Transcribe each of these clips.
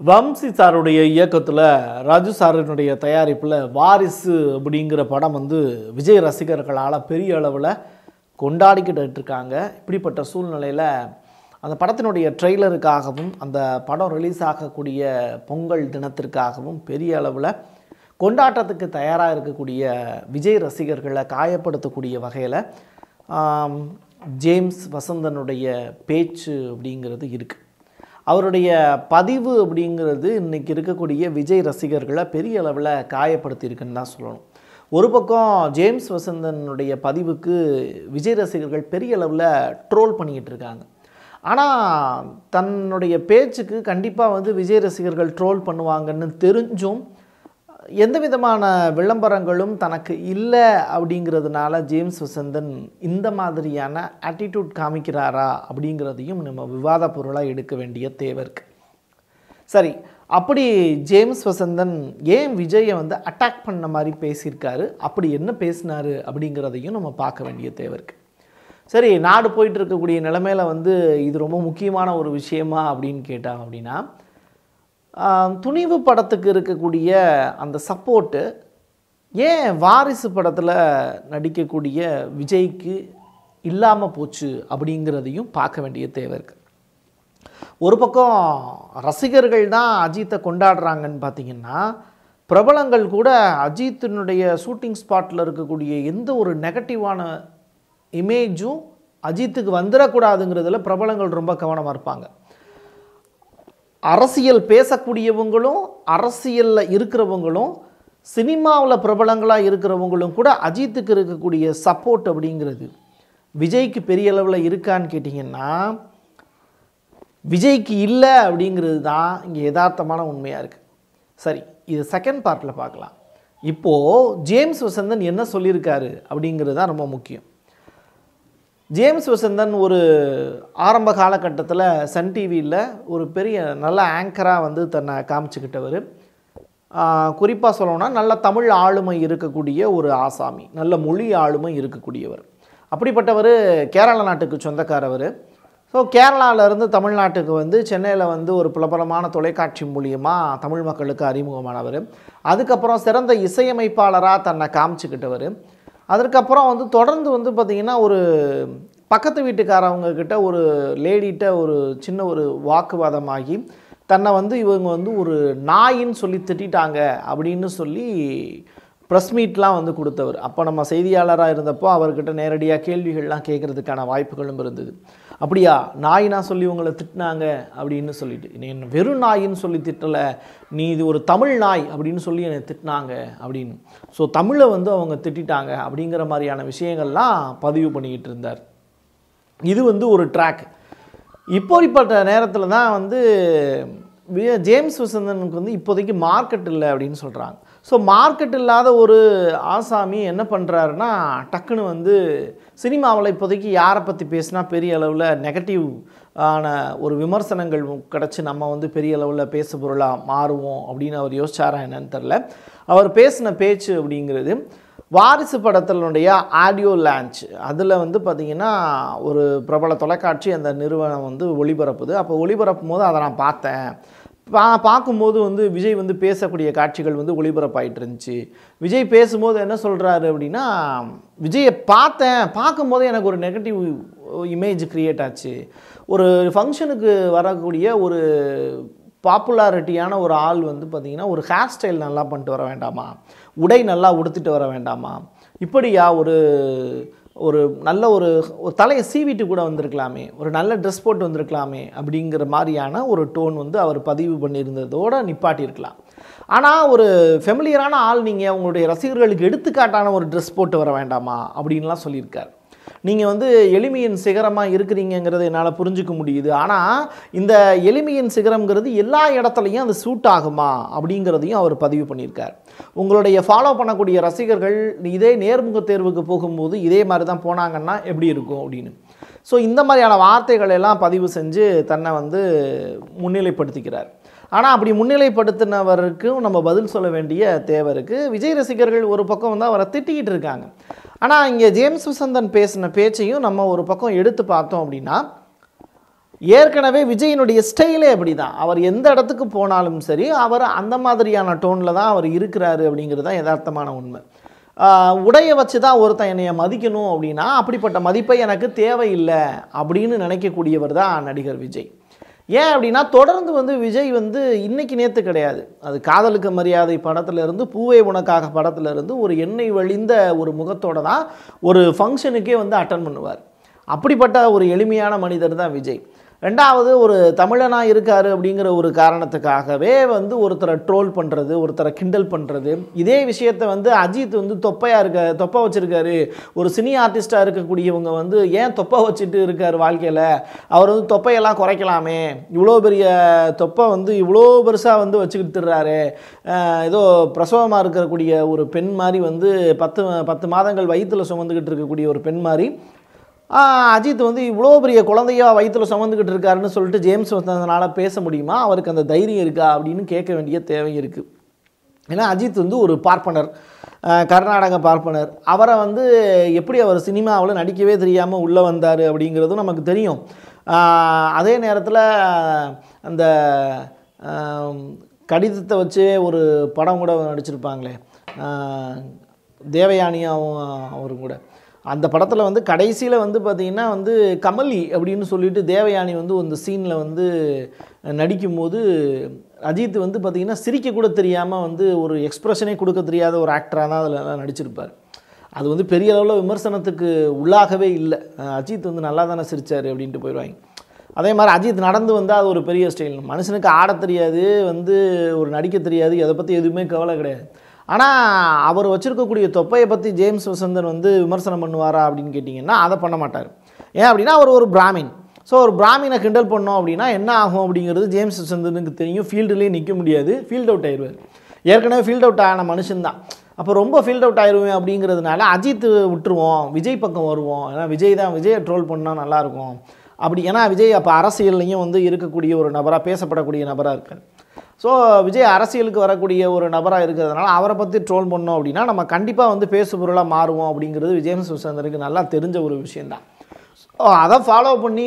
வம்சி சாருடைய இயக்கத்தில் ராஜு சாரினுடைய தயாரிப்பில் வாரிசு அப்படிங்கிற படம் வந்து விஜய் ரசிகர்களால் பெரிய அளவில் கொண்டாடிக்கிட்டு இருக்காங்க இப்படிப்பட்ட சூழ்நிலையில் அந்த படத்தினுடைய ட்ரெய்லருக்காகவும் அந்த படம் ரிலீஸ் ஆகக்கூடிய பொங்கல் தினத்திற்காகவும் பெரிய அளவில் கொண்டாட்டத்துக்கு தயாராக இருக்கக்கூடிய விஜய் ரசிகர்களை காயப்படுத்தக்கூடிய வகையில் ஆம், ஜேம்ஸ் வசந்தனுடைய பேச்சு அப்படிங்கிறது இருக்குது அவருடைய பதிவு அப்படிங்கிறது இன்றைக்கி இருக்கக்கூடிய விஜய் ரசிகர்களை பெரிய அளவில் காயப்படுத்தியிருக்குன்னு தான் சொல்லணும் ஒரு பக்கம் ஜேம்ஸ் வசந்தனுடைய பதிவுக்கு விஜய் ரசிகர்கள் பெரிய அளவில் ட்ரோல் பண்ணிக்கிட்டு இருக்காங்க ஆனால் தன்னுடைய பேச்சுக்கு கண்டிப்பாக வந்து விஜய் ரசிகர்கள் ட்ரோல் பண்ணுவாங்கன்னு தெரிஞ்சும் எந்த விதமான விளம்பரங்களும் தனக்கு இல்லை அப்படிங்கிறதுனால ஜேம்ஸ் வசந்தன் இந்த மாதிரியான ஆட்டிடியூட் காமிக்கிறாரா அப்படிங்கிறதையும் நம்ம விவாத பொருளாக எடுக்க வேண்டிய தேவை இருக்கு சரி அப்படி ஜேம்ஸ் வசந்தன் ஏன் விஜயை வந்து அட்டாக் பண்ண மாதிரி பேசியிருக்காரு அப்படி என்ன பேசினாரு அப்படிங்கிறதையும் நம்ம பார்க்க வேண்டிய தேவை இருக்கு சரி நாடு போயிட்டு இருக்கக்கூடிய நிலைமையில வந்து இது ரொம்ப முக்கியமான ஒரு விஷயமா அப்படின்னு கேட்டாங்க அப்படின்னா ஆஹ், துணிவு படத்துக்கு இருக்கக்கூடிய அந்த சப்போர்ட்டு ஏன் வாரிசு படத்தில் நடிக்கக்கூடிய விஜய்க்கு இல்லாமல் போச்சு அப்படிங்கிறதையும் பார்க்க வேண்டிய தேவை இருக்குது ஒரு பக்கம் ரசிகர்கள் தான் அஜித்தை கொண்டாடுறாங்கன்னு பார்த்தீங்கன்னா பிரபலங்கள் கூட அஜித்தினுடைய ஷூட்டிங் ஸ்பாட்டில் இருக்கக்கூடிய எந்த ஒரு நெகட்டிவான இமேஜும் அஜித்துக்கு வந்துடக்கூடாதுங்கிறதுல பிரபலங்கள் ரொம்ப கவனமாக இருப்பாங்க அரசியல் பேசக்கூடியவங்களும் அரசியலில் இருக்கிறவங்களும் சினிமாவில் பிரபலங்களாக இருக்கிறவங்களும் கூட அஜித்துக்கு இருக்கக்கூடிய சப்போர்ட் அப்படிங்கிறது விஜய்க்கு பெரிய அளவில் இருக்கான்னு கேட்டிங்கன்னா விஜய்க்கு இல்லை அப்படிங்கிறது தான் இங்கே யதார்த்தமான உண்மையாக இருக்குது சரி இது செகண்ட் பார்ட்டில் பார்க்கலாம் இப்போது ஜேம்ஸ் வசந்தன் என்ன சொல்லியிருக்காரு அப்படிங்கிறது தான் ரொம்ப முக்கியம் ஜேம்ஸ் வசந்தன் ஒரு ஆரம்ப காலகட்டத்தில் சன் டிவியில் ஒரு பெரிய நல்ல ஆங்கராக வந்து தன்னை காமிச்சுக்கிட்டவர் குறிப்பாக சொல்லணும்னா நல்ல தமிழ் ஆளுமை இருக்கக்கூடிய ஒரு ஆசாமி நல்ல மொழி ஆளுமை இருக்கக்கூடியவர் அப்படிப்பட்டவர் கேரள நாட்டுக்கு சொந்தக்காரவர் ஸோ கேரளாவிலேருந்து தமிழ்நாட்டுக்கு வந்து சென்னையில் வந்து ஒரு பிரபலமான தொலைக்காட்சி மூலியமாக தமிழ் மக்களுக்கு அறிமுகமானவர் அதுக்கப்புறம் சிறந்த இசையமைப்பாளராக தன்னை காமிச்சுக்கிட்டவர் அதற்கப்புறம் வந்து தொடர்ந்து வந்து பார்த்திங்கன்னா ஒரு பக்கத்து வீட்டுக்காரவங்க கிட்ட ஒரு லேடிட்ட ஒரு சின்ன ஒரு வாக்குவாதமாகி தன்னை வந்து இவங்க வந்து ஒரு நாயின்னு சொல்லி திட்டிட்டாங்க அப்படின்னு சொல்லி ப்ரெஸ் மீட்லாம் வந்து கொடுத்தவர் அப்போ நம்ம செய்தியாளராக இருந்தப்போ அவர்கிட்ட நேரடியாக கேள்விகள்லாம் கேட்குறதுக்கான வாய்ப்புகளும் இருந்தது அப்படியா நாயினா சொல்லி உங்களை திட்டினாங்க அப்படின்னு சொல்லிட்டு நீ என்ன வெறும் நாயின்னு சொல்லி திட்டலை நீ இது ஒரு தமிழ் நாய் அப்படின்னு சொல்லி என்னை திட்டினாங்க அப்படின்னு ஸோ தமிழை வந்து அவங்க திட்டிட்டாங்க அப்படிங்கிற மாதிரியான விஷயங்கள்லாம் பதிவு பண்ணிக்கிட்டு இருந்தார் இது வந்து ஒரு ட்ராக் இப்போப்பட்ட நேரத்தில் தான் வந்து வி- ஜேம்ஸ் வசந்தனுக்கு வந்து இப்போதைக்கு மார்க்கெட் இல்லை அப்படின்னு சொல்கிறாங்க ஸோ மார்க்கெட் இல்லாத ஒரு ஆசாமி என்ன பண்ணுறாருன்னா டக்குன்னு வந்து சினிமாவில் இப்போதைக்கு யாரை பற்றி பேசினா பெரிய அளவில் நெகட்டிவ் ஆன ஒரு விமர்சனங்கள் கிடச்சி நம்ம வந்து பெரிய அளவில் பேசு பொருளாக மாறுவோம் அப்படின்னு அவர் யோசிச்சாரா என்னன்னு தெரில அவர் பேசின பேச்சு அப்படிங்கிறது வாரிசு படத்தினுடைய ஆடியோ லான்ச் அதில் வந்து பார்த்திங்கன்னா ஒரு பிரபல தொலைக்காட்சி அந்த நிறுவனம் வந்து ஒளிபரப்புது அப்போ ஒளிபரப்பும் போது அதை நான் பார்த்தேன் பா பார்க்கும்போது வந்து விஜய் வந்து பேசக்கூடிய காட்சிகள் வந்து ஒளிபரப்பாயிட்டு இருந்துச்சு விஜய் பேசும்போது என்ன சொல்கிறாரு அப்படின்னா விஜயை பார்த்தேன் பார்க்கும்போது எனக்கு ஒரு நெகட்டிவ் இமேஜ் க்ரியேட் ஆச்சு ஒரு ஃபங்க்ஷனுக்கு வரக்கூடிய ஒரு பாப்புலாரிட்டியான ஒரு ஆள் வந்து பார்த்திங்கன்னா ஒரு ஹேர் ஸ்டைல் நல்லா பண்ணிட்டு வர வேண்டாமா உடை நல்லா உடுத்திட்டு வர வேண்டாமா இப்படியா ஒரு ஒரு நல்ல ஒரு ஒரு தலையை சீவிட்டு கூட வந்திருக்கலாமே ஒரு நல்ல ட்ரெஸ் போட்டு வந்திருக்கலாமே அப்படிங்கிற மாதிரியான ஒரு டோன் வந்து அவர் பதிவு பண்ணியிருந்ததோடு நிப்பாட்டியிருக்கலாம் ஆனால் ஒரு ஃபெமிலியரான ஆள் நீங்கள் உங்களுடைய ரசிகர்களுக்கு எடுத்துக்காட்டான ஒரு ட்ரெஸ் போட்டு வர வேண்டாமா அப்படின்லாம் சொல்லியிருக்கார் நீங்கள் வந்து எளிமையின் சிகரமாக இருக்கிறீங்கங்கிறத என்னால் புரிஞ்சுக்க முடியுது ஆனால் இந்த எளிமையின் சிகரம்ங்கிறது எல்லா இடத்துலையும் அது சூட் ஆகுமா அப்படிங்கிறதையும் அவர் பதிவு பண்ணியிருக்கார் உங்களுடைய ஃபாலோ பண்ணக்கூடிய ரசிகர்கள் இதே நேர்முக தேர்வுக்கு போகும்போது இதே மாதிரி தான் போனாங்கன்னா எப்படி இருக்கும் அப்படின்னு ஸோ இந்த மாதிரியான வார்த்தைகளை எல்லாம் பதிவு செஞ்சு தன்னை வந்து முன்னிலைப்படுத்திக்கிறார் ஆனால் அப்படி முன்னிலைப்படுத்தினவருக்கும் நம்ம பதில் சொல்ல வேண்டிய தேவை இருக்குது விஜய் ரசிகர்கள் ஒரு பக்கம் வந்து அவரை திட்டிக்கிட்டு இருக்காங்க ஆனால் இங்கே ஜேம்ஸ் வசந்தன் பேசின பேச்சையும் நம்ம ஒரு பக்கம் எடுத்து பார்த்தோம் அப்படின்னா ஏற்கனவே விஜயினுடைய ஸ்டைலே அப்படி தான் அவர் எந்த இடத்துக்கு போனாலும் சரி அவர் அந்த மாதிரியான டோனில் தான் அவர் இருக்கிறாரு அப்படிங்கிறது தான் யதார்த்தமான உண்மை ஆஹ் உடையை வச்சு தான் ஒருத்தன் என்னைய மதிக்கணும் அப்படின்னா அப்படிப்பட்ட மதிப்பை எனக்கு தேவையில்லை அப்படின்னு நினைக்கக்கூடியவர் தான் நடிகர் விஜய் ஏன் அப்படின்னா தொடர்ந்து வந்து விஜய் வந்து இன்னைக்கு நேற்று கிடையாது அது காதலுக்கு மரியாதை படத்துல இருந்து பூவே உனக்காக படத்துல இருந்து ஒரு எண்ணெய் வழிந்த ஒரு முகத்தோட தான் ஒரு ஃபங்க்ஷனுக்கே வந்து அட்டன் பண்ணுவார் அப்படிப்பட்ட ஒரு எளிமையான மனிதர் தான் விஜய் ரெண்டாவது ஒரு தமிழனாக இருக்காரு அப்படிங்கிற ஒரு காரணத்துக்காகவே வந்து ஒருத்தரை ட்ரோல் பண்ணுறது ஒருத்தரை கிண்டல் பண்ணுறது இதே விஷயத்தை வந்து அஜித் வந்து தொப்பையாக இருக்க தொப்பை வச்சுருக்காரு ஒரு சினி ஆர்டிஸ்ட்டாக இருக்கக்கூடியவங்க வந்து ஏன் தொப்பை வச்சுட்டு இருக்கார் வாழ்க்கையில் அவர் வந்து தொப்பையெல்லாம் குறைக்கலாமே இவ்வளோ பெரிய தொப்பை வந்து இவ்வளோ பெருசாக வந்து வச்சுக்கிட்டு திர்றாரு அஹ் ஏதோ பிரசவமாக இருக்கக்கூடிய ஒரு பெண் மாதிரி வந்து பத்து பத்து மாதங்கள் வயிற்றில் சுமந்துக்கிட்டு இருக்கக்கூடிய ஒரு பெண் மாதிரி ஆஹ் அஜித் வந்து இவ்வளோ பெரிய குழந்தையா வயித்துல சுமந்துக்கிட்டு இருக்காருன்னு சொல்லிட்டு ஜேம்ஸ் வந்ததுனால பேச முடியுமா அவருக்கு அந்த தைரியம் இருக்கா அப்படின்னு கேட்க வேண்டிய தேவை இருக்குது ஏன்னா அஜித் வந்து ஒரு பார்ப்பனர் ஆஹ் கர்நாடக பார்ப்பனர் அவரை வந்து எப்படி அவர் சினிமாவில் நடிக்கவே தெரியாமல் உள்ளே வந்தார் அப்படிங்கிறதும் நமக்கு தெரியும் ஆஹ் அதே நேரத்தில் அந்த ஆம், கடிதத்தை வச்சு ஒரு படம் கூட நடிச்சிருப்பாங்களே ஆஹ் தேவயானியாவும் அவரும் கூட அந்த படத்தில் வந்து கடைசியில் வந்து பார்த்திங்கன்னா வந்து கமலி அப்படின்னு சொல்லிட்டு தேவயானி வந்து அந்த சீனில் வந்து நடிக்கும்போது அஜித் வந்து பார்த்திங்கன்னா சிரிக்க கூட தெரியாமல் வந்து ஒரு எக்ஸ்ப்ரெஷனே கொடுக்க தெரியாத ஒரு ஆக்டராக தான் அதில் நடிச்சிருப்பார் அது வந்து பெரிய அளவில் விமர்சனத்துக்கு உள்ளாகவே இல்லை அஹ் அஜித் வந்து நல்லா தானே சிரிச்சார் அப்படின்ட்டு போயிடுவாங்க அதே மாதிரி அஜித் நடந்து வந்தால் அது ஒரு பெரிய ஸ்டைல் மனுஷனுக்கு ஆடத் தெரியாது வந்து ஒரு நடிக்க தெரியாது அதை பற்றி எதுவுமே கவலை கிடையாது ஆனால் அவர் வச்சிருக்கக்கூடிய தொப்பையை பற்றி ஜேம்ஸ் வசந்தன் வந்து விமர்சனம் பண்ணுவாரா அப்படின்னு கேட்டிங்கன்னா அதை பண்ண மாட்டார் ஏன் அப்படின்னா அவர் ஒரு பிராமின் ஸோ ஒரு பிராமினை கிண்டல் பண்ணோம் அப்படின்னா என்ன ஆகும் அப்படிங்கிறது ஜேம்ஸ் வசந்தனுக்கு தெரியும் ஃபீல்டுலேயே நிற்க முடியாது ஃபீல்ட் அவுட் ஆயிடுவார் ஏற்கனவே ஃபீல்ட் அவுட் ஆன மனுஷன்தான் அப்போ ரொம்ப ஃபீல்ட் அவுட் ஆயிடுவேன் அப்படிங்கிறதுனால அஜித் விட்டுருவோம் விஜய் பக்கம் வருவோம் ஏன்னா விஜய் தான் விஜயை ட்ரோல் பண்ணால் நல்லாயிருக்கும் அப்படி ஏன்னா விஜய் அப்போ அரசியல்லையும் வந்து இருக்கக்கூடிய ஒரு நபராக பேசப்படக்கூடிய நபராக இருக்கார் ஸோ விஜய் அரசியலுக்கு வரக்கூடிய ஒரு நபராக இருக்கிறதுனால அவரை பற்றி ட்ரோல் பண்ணோம் அப்படின்னா நம்ம கண்டிப்பாக வந்து பேசுபொருளாக மாறுவோம் அப்படிங்கிறது விஜயம்ஸ் வசந்தனுக்கு நல்லா தெரிஞ்ச ஒரு விஷயந்தான் ஸோ அதை ஃபாலோ பண்ணி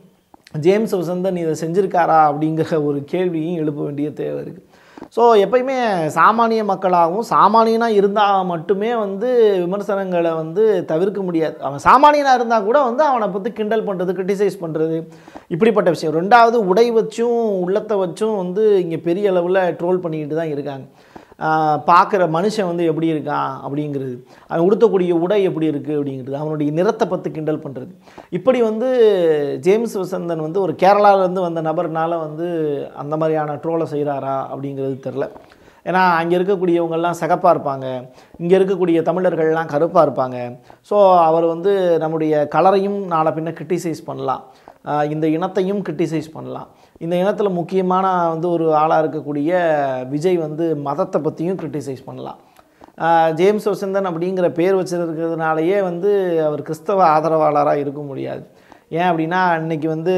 ஜேம்ஸ் வசந்தன் இதை செஞ்சுருக்காரா அப்படிங்கிற ஒரு கேள்வியும் எழுப்ப வேண்டிய தேவை இருக்குது ஸோ எப்பயுமே சாமானிய மக்களாகவும் சாமானியனாக இருந்தால் மட்டுமே வந்து விமர்சனங்களை வந்து தவிர்க்க முடியாது அவன் சாமானியனாக இருந்தால் கூட வந்து அவனை பற்றி கிண்டல் பண்ணுறது கிரிட்டிசைஸ் பண்ணுறது இப்படிப்பட்ட விஷயம் ரெண்டாவது உடை வச்சும் உள்ளத்தை வச்சும் வந்து இங்கே பெரிய அளவில் ட்ரோல் பண்ணிக்கிட்டு தான் இருக்காங்க பார்க்குற மனுஷன் வந்து எப்படி இருக்கான் அப்படிங்கிறது அவன் உடுத்தக்கூடிய உடை எப்படி இருக்குது அப்படிங்கிறது அவனுடைய நிறத்தை பற்றி கிண்டல் பண்ணுறது இப்படி வந்து ஜேம்ஸ் வசந்தன் வந்து ஒரு கேரளாவிலேருந்து வந்த நபர்னால வந்து அந்த மாதிரியான ட்ரோலை செய்கிறாரா அப்படிங்கிறது தெரில ஏன்னா அங்கே இருக்கக்கூடியவங்கெல்லாம் சிகப்பாக இருப்பாங்க இங்கே இருக்கக்கூடிய தமிழர்கள்லாம் கருப்பாக இருப்பாங்க ஸோ அவர் வந்து நம்முடைய கலரையும் நாளை பின்ன கிரிட்டிசைஸ் பண்ணலாம் ஆஹ் இந்த இனத்தையும் கிரிட்டிசைஸ் பண்ணலாம் இந்த இனத்தில் முக்கியமான வந்து ஒரு ஆளாக இருக்கக்கூடிய விஜய் வந்து மதத்தை பற்றியும் கிரிட்டிசைஸ் பண்ணலாம் ஆஹ் ஜேம்ஸ் வசந்தன் அப்படிங்கிற பேர் வச்சிருக்கிறதுனாலயே வந்து அவர் கிறிஸ்தவ ஆதரவாளராக இருக்க முடியாது ஏன் அப்படின்னா இன்னைக்கு வந்து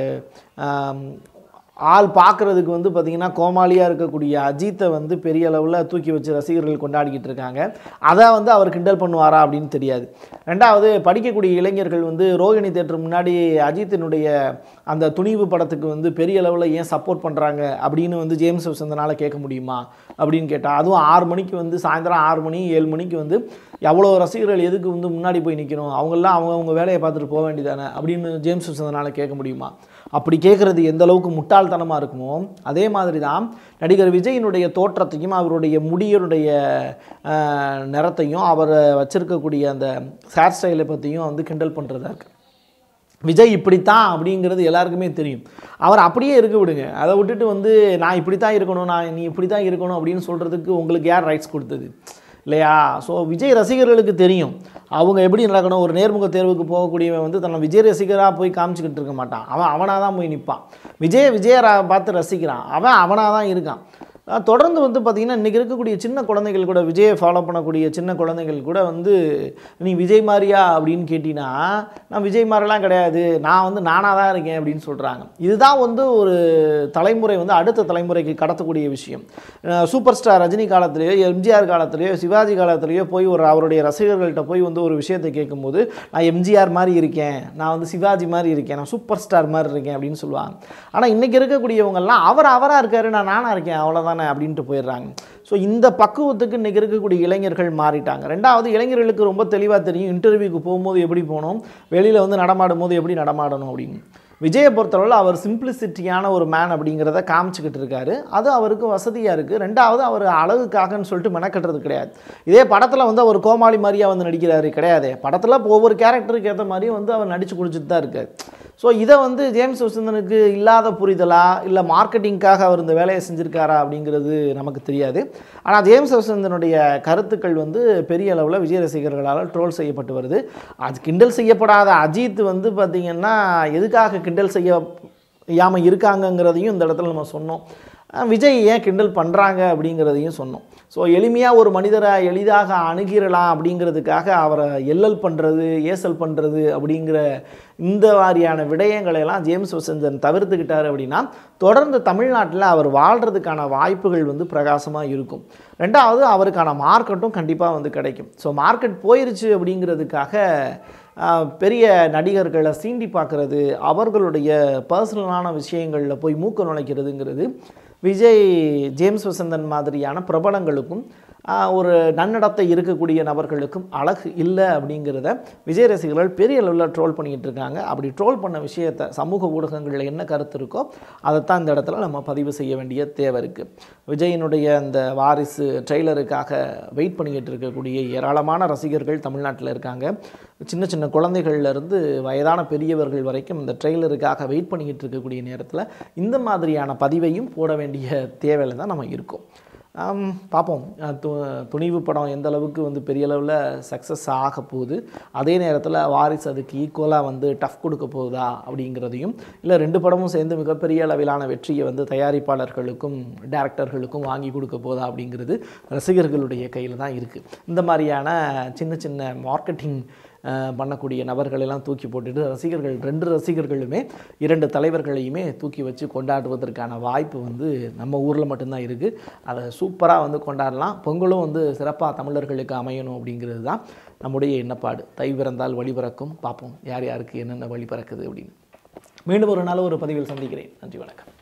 ஆம், ஆள் பார்க்குறதுக்கு வந்து பார்த்திங்கன்னா கோமாளியாக இருக்கக்கூடிய அஜித்தை வந்து பெரிய அளவில் தூக்கி வச்சு ரசிகர்கள் கொண்டாடிக்கிட்டு இருக்காங்க அதை வந்து அவர் கிண்டல் பண்ணுவாரா அப்படின்னு தெரியாது ரெண்டாவது படிக்கக்கூடிய இளைஞர்கள் வந்து ரோகிணி தேட்டர் முன்னாடி அஜித்தினுடைய அந்த துணிவு படத்துக்கு வந்து பெரிய அளவில் ஏன் சப்போர்ட் பண்ணுறாங்க அப்படின்னு வந்து ஜேம்ஸ் வசந்தனால் கேட்க முடியுமா அப்படின்னு கேட்டால் அதுவும் ஆறு மணிக்கு வந்து சாயந்தரம் ஆறு மணி ஏழு மணிக்கு வந்து எவ்வளோ ரசிகர்கள் எதுக்கு வந்து முன்னாடி போய் நிற்கணும் அவங்கெல்லாம் அவங்க அவங்க வேலையை பார்த்துட்டு போக வேண்டியதானே அப்படின்னு ஜேம்ஸ் வசந்தனால் கேட்க முடியுமா அப்படி கேட்குறது எந்த அளவுக்கு முட்டாள்தனமாக இருக்குமோ அதே மாதிரி தான் நடிகர் விஜயினுடைய தோற்றத்தையும் அவருடைய முடியினுடைய ஆஹ், நிறத்தையும் அவர் வச்சிருக்கக்கூடிய அந்த ஹேர் ஸ்டைலை பற்றியும் வந்து கிண்டல் பண்ணுறதா இருக்கு விஜய் இப்படித்தான் அப்படிங்கிறது எல்லாருக்குமே தெரியும் அவர் அப்படியே இருக்க விடுங்க அதை விட்டுட்டு வந்து நான் இப்படி தான் இருக்கணும் நான் நீ இப்படி தான் இருக்கணும் அப்படின்னு சொல்கிறதுக்கு உங்களுக்கு யார் ரைட்ஸ் கொடுத்தது இல்லையா ஸோ விஜய் ரசிகர்களுக்கு தெரியும் அவங்க எப்படி நடக்கணும் ஒரு நேர்முக தேர்வுக்கு போகக்கூடியவன் வந்து தன்னை விஜய் ரசிகராக போய் காமிச்சிக்கிட்டு இருக்க மாட்டான் அவன் அவனாக தான் போய் நிற்பான் விஜய் விஜயரா பார்த்து ரசிக்கிறான் அவன் அவனாக தான் இருக்கான் அஹ் தொடர்ந்து வந்து பார்த்திங்கன்னா இன்றைக்கி இருக்கக்கூடிய சின்ன குழந்தைகள் கூட விஜயை ஃபாலோ பண்ணக்கூடிய சின்ன குழந்தைகள் கூட வந்து நீ விஜய் மாதிரியா அப்படின்னு கேட்டினா நான் விஜய் மாதிரிலாம் கிடையாது நான் வந்து நானாக தான் இருக்கேன் அப்படின்னு சொல்கிறாங்க இதுதான் வந்து ஒரு தலைமுறை வந்து அடுத்த தலைமுறைக்கு கடத்தக்கூடிய விஷயம் அஹ் சூப்பர் ஸ்டார் ரஜினி காலத்திலேயோ எம்ஜிஆர் காலத்திலேயோ சிவாஜி காலத்திலேயோ போய் ஒரு அவருடைய ரசிகர்கள்ட்ட போய் வந்து ஒரு விஷயத்தை கேட்கும்போது நான் எம்ஜிஆர் மாதிரி இருக்கேன் நான் வந்து சிவாஜி மாதிரி இருக்கேன் நான் சூப்பர் ஸ்டார் மாதிரி இருக்கேன் அப்படின்னு சொல்லுவாங்க ஆனால் இன்றைக்கி இருக்கக்கூடியவங்கெல்லாம் அவர் அவராக இருக்காரு நான் நானாக இருக்கேன் அவ்வளோதானே அப்படின்ட்டு போயிடுறாங்க ஸோ இந்த பக்குவத்துக்கு இன்றைக்கி இருக்கக்கூடிய இளைஞர்கள் மாறிட்டாங்க ரெண்டாவது இளைஞர்களுக்கு ரொம்ப தெளிவாக தெரியும் இன்டர்வியூக்கு போகும்போது எப்படி போகணும் வெளியில் வந்து நடமாடும் போது எப்படி நடமாடணும் அப்படின்னு விஜயை பொறுத்தளவில் அவர் சிம்பிளிசிட்டியான ஒரு மேன் அப்படிங்கிறத காமிச்சிக்கிட்டு இருக்காரு அது அவருக்கு வசதியாக இருக்குது ரெண்டாவது அவர் அழகுக்காகன்னு சொல்லிட்டு மெனக்கட்டுறது கிடையாது இதே படத்தில் வந்து அவர் கோமாளி மாதிரியா வந்து நடிக்கிறாரு கிடையாது படத்தில் ஒவ்வொரு கேரக்டருக்கு ஏற்ற மாதிரியும் வந்து அவர் நடித்து குடிச்சிட்டு தான் இருக்கார் ஸோ இதை வந்து ஜேம்ஸ் வசந்தனுக்கு இல்லாத புரிதலா இல்லை மார்க்கெட்டிங்காக அவர் இந்த வேலையை செஞ்சுருக்காரா அப்படிங்கிறது நமக்கு தெரியாது ஆனால் ஜேம்ஸ் வசந்தனுடைய கருத்துக்கள் வந்து பெரிய அளவில் விஜய் ரசிகர்களால் ட்ரோல் செய்யப்பட்டு வருது அது கிண்டல் செய்யப்படாத அஜித் வந்து பார்த்திங்கன்னா எதுக்காக கிண்டல் செய்ய யாமல் இருக்காங்கங்கிறதையும் இந்த இடத்துல நம்ம சொன்னோம் அஹ் விஜய் ஏன் கிண்டல் பண்ணுறாங்க அப்படிங்கிறதையும் சொன்னோம் ஸோ எளிமையாக ஒரு மனிதரை எளிதாக அணுகிடலாம் அப்படிங்கிறதுக்காக அவரை எல்லல் பண்ணுறது ஏசல் பண்ணுறது அப்படிங்கிற இந்த மாதிரியான விடயங்களை எல்லாம் ஜேம்ஸ் வசந்தன் தவிர்த்துக்கிட்டார் அப்படின்னா தொடர்ந்து தமிழ்நாட்டில் அவர் வாழ்கிறதுக்கான வாய்ப்புகள் வந்து பிரகாசமாக இருக்கும் ரெண்டாவது அவருக்கான மார்க்கெட்டும் கண்டிப்பாக வந்து கிடைக்கும் ஸோ மார்க்கெட் போயிருச்சு அப்படிங்கிறதுக்காக ஆஹ், பெரிய நடிகர்களை சீண்டி பார்க்குறது அவர்களுடைய பர்சனலான விஷயங்களில் போய் மூக்க நுழைக்கிறதுங்கிறது விஜய் ஜேம்ஸ் வசந்தன் மாதிரியான பிரபலங்களுக்கும் ஆஹ், ஒரு நன்னடத்தை இருக்கக்கூடிய நபர்களுக்கும் அழகு இல்லை அப்படிங்கிறத விஜய் ரசிகர்கள் பெரிய அளவில் ட்ரோல் பண்ணிக்கிட்டு இருக்காங்க அப்படி ட்ரோல் பண்ண விஷயத்தை சமூக ஊடகங்களில் என்ன கருத்து இருக்கோ அதைத்தான் இந்த இடத்துல நம்ம பதிவு செய்ய வேண்டிய தேவை இருக்குது விஜயினுடைய அந்த வாரிசு ட்ரெய்லருக்காக வெயிட் பண்ணிக்கிட்டு இருக்கக்கூடிய ஏராளமான ரசிகர்கள் தமிழ்நாட்டில் இருக்காங்க சின்ன சின்ன குழந்தைகள்ல இருந்து வயதான பெரியவர்கள் வரைக்கும் இந்த ட்ரெய்லருக்காக வெயிட் பண்ணிக்கிட்டு இருக்கக்கூடிய நேரத்தில் இந்த மாதிரியான பதிவையும் போட வேண்டிய தேவையில் தான் நம்ம இருக்கோம் ஆம், பார்ப்போம் அஹ் து துணிவு படம் எந்த அளவுக்கு வந்து பெரிய அளவில் சக்ஸஸ் ஆக போகுது அதே நேரத்தில் வாரிசு அதுக்கு ஈக்குவலாக வந்து டஃப் கொடுக்க போகுதா அப்படிங்கிறதையும் இல்லை ரெண்டு படமும் சேர்ந்து மிகப்பெரிய அளவிலான வெற்றியை வந்து தயாரிப்பாளர்களுக்கும் டேரக்டர்களுக்கும் வாங்கி கொடுக்க போதா அப்படிங்கிறது ரசிகர்களுடைய கையில் தான் இருக்குது இந்த மாதிரியான சின்ன சின்ன மார்க்கெட்டிங் அஹ், பண்ணக்கூடிய நபர்களெல்லாம் தூக்கி போட்டுட்டு ரசிகர்கள் ரெண்டு ரசிகர்களுமே இரண்டு தலைவர்களையுமே தூக்கி வச்சு கொண்டாடுவதற்கான வாய்ப்பு வந்து நம்ம ஊரில் மட்டும்தான் இருக்குது அதை சூப்பராக வந்து கொண்டாடலாம் பொங்கலும் வந்து சிறப்பாக தமிழர்களுக்கு அமையணும் அப்படிங்கிறது தான் நம்முடைய எண்ணப்பாடு தை பிறந்தால் வழி பிறக்கும் பார்ப்போம் யார் யாருக்கு என்னென்ன வழி பிறக்குது அப்படின்னு மீண்டும் ஒரு நாள் ஒரு பதிவில் சந்திக்கிறேன் நன்றி வணக்கம்